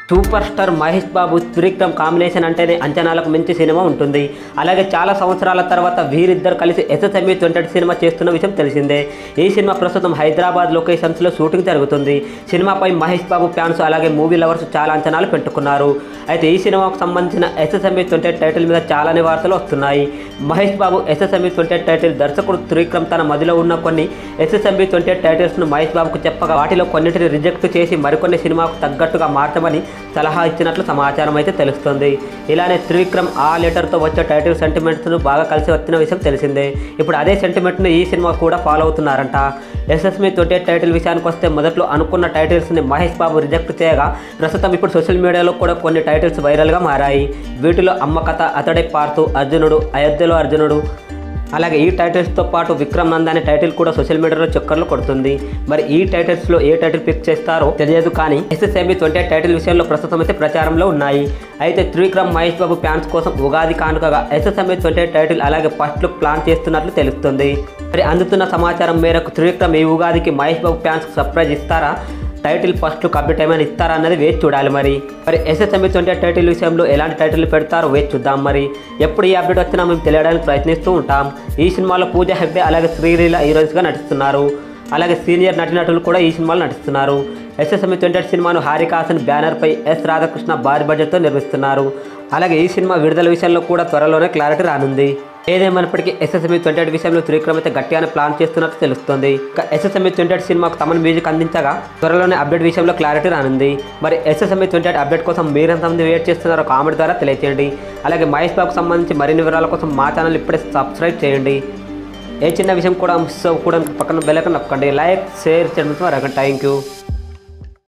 super star Mahesh Babu Trivikram combination అంటేనే అంచనాలకు మించి సినిమా ఉంటుంది అలాగే చాలా సంవత్సరాల తర్వాత వీరిద్దరు కలిసి ఎస్ఎస్ఎంఈ ట్వంటీ సినిమా చేస్తున్న విషయం తెలిసిందే ఈ సినిమా ప్రస్తుతం హైదరాబాద్ లొకేషన్స్లో షూటింగ్ జరుగుతుంది సినిమాపై మహేష్ బాబు ఫ్యాన్స్ అలాగే మూవీ లవర్స్ చాలా అంచనాలు పెట్టుకున్నారు అయితే ఈ సినిమాకు సంబంధించిన ఎస్ఎస్ఎంఈ ట్వంటీ టైటిల్ మీద చాలానే వార్తలు వస్తున్నాయి Mahesh Babu SSMB twenty title దర్శకుడు త్రివిక్రమ్ తన మదిలో ఉన్న కొన్ని ఎస్ఎస్ఎంఈ ట్వంటీ టైటిల్స్ను మహేష్ బాబుకు చెప్పగా వాటిలో కొన్నిటిని రిజెక్ట్ చేసి మరికొన్ని సినిమాకు తగ్గట్టుగా మార్చమని సలహా ఇచ్చినట్లు సమాచారం అయితే తెలుస్తుంది ఇలానే త్రివిక్రమ్ ఆ లెటర్తో వచ్చే టైటిల్ సెంటిమెంట్స్ను బాగా కలిసి వచ్చిన విషయం తెలిసిందే ఇప్పుడు అదే సెంటిమెంట్ను ఈ సినిమా కూడా ఫాలో అవుతున్నారంట ఎస్ఎస్మి తోటే టైటిల్ విషయానికి వస్తే మొదట్లో అనుకున్న టైటిల్స్ని మహేష్ బాబు రిజెక్ట్ చేయగా ప్రస్తుతం ఇప్పుడు సోషల్ మీడియాలో కూడా కొన్ని టైటిల్స్ వైరల్గా మారాయి వీటిలో అమ్మ కథ అతడే పార్తు అర్జునుడు అయోధ్యలో అర్జునుడు అలాగే ఈ టైటిల్స్తో పాటు విక్రమ్ నంద్ అనే టైటిల్ కూడా సోషల్ మీడియాలో చక్కర్లు కొడుతుంది మరి ఈ టైటిల్స్లో ఏ టైటిల్ పిక్ చేస్తారో తెలియదు కానీ ఎస్ఎస్ఎంబి ట్వంటీ టైటిల్ విషయంలో ప్రస్తుతం అయితే ప్రచారంలో ఉన్నాయి అయితే త్రివిక్రమ్ మహేష్ బాబు ఫ్యాన్స్ కోసం ఉగాది కానుకగా ఎస్ఎస్ఎంబి ట్వంటీ టైటిల్ అలాగే ఫస్ట్ లుక్ ప్లాన్ చేస్తున్నట్లు తెలుస్తుంది మరి అందుతున్న సమాచారం మేరకు త్రివిక్రమ్ ఈ ఉగాదికి మహేష్ బాబు ఫ్యాన్స్ సర్ప్రైజ్ ఇస్తారా టైటిల్ ఫస్ట్ లుక్ అప్డేట్ ఏమైనా ఇస్తారా అన్నది వేచి చూడాలి మరి మరి ఎస్ఎస్ఎంబి ట్వంటీ టైటిల్ విషయంలో ఎలాంటి టైటిల్ పెడతారో వేచి చూద్దాం మరి ఎప్పుడు ఈ అప్డేట్ వచ్చినా మేము తెలియడానికి ప్రయత్నిస్తూ ఉంటాం ఈ సినిమాలో పూజ హెగ్డే అలాగే శ్రీలీల హీరోయిన్స్గా నటిస్తున్నారు అలాగే సీనియర్ నటీనటులు కూడా ఈ సినిమాలో నటిస్తున్నారు ఎస్ఎస్ఎంబి ట్వంటీ సినిమాను హారికాసన్ బ్యానర్పై ఎస్ రాధాకృష్ణ భారీ బడ్జెట్తో నిర్మిస్తున్నారు అలాగే ఈ సినిమా విడుదల విషయంలో కూడా త్వరలోనే క్లారిటీ రానుంది ఏదేమైనప్పటికీ ఎస్ఎస్ఎంఈ ట్వంటీ ఎయిట్ విషయంలో త్రివిక్రమ్ అయితే గట్టిగానే ప్లాన్ చేస్తున్నట్టు తెలుస్తుంది ఇక ఎస్ఎస్ఎంఈ ట్వంటీ ఎయిట్ సినిమాకు తమన్ మ్యూజిక్ అందించగా త్వరలోనే అప్డేట్ విషయంలో క్లారిటీ రానుంది మరి ఎస్ఎస్ఎంఈ ట్వంటీ ఎయిట్ అప్డేట్ కోసం మీరెంతమంది వెయిట్ చేస్తున్నారో కామెంట్ ద్వారా తెలియచేయండి అలాగే మహేష్ బాబుకు సంబంధించి మరిన్ని వివరాల కోసం మా ఛానల్ ఇప్పుడే సబ్స్క్రైబ్ చేయండి ఏ చిన్న విషయం కూడా మిస్ అవ్వకూడదు పక్కన బెల్లకన్ నొక్కండి లైక్ షేర్ చేయడం థ్యాంక్ యూ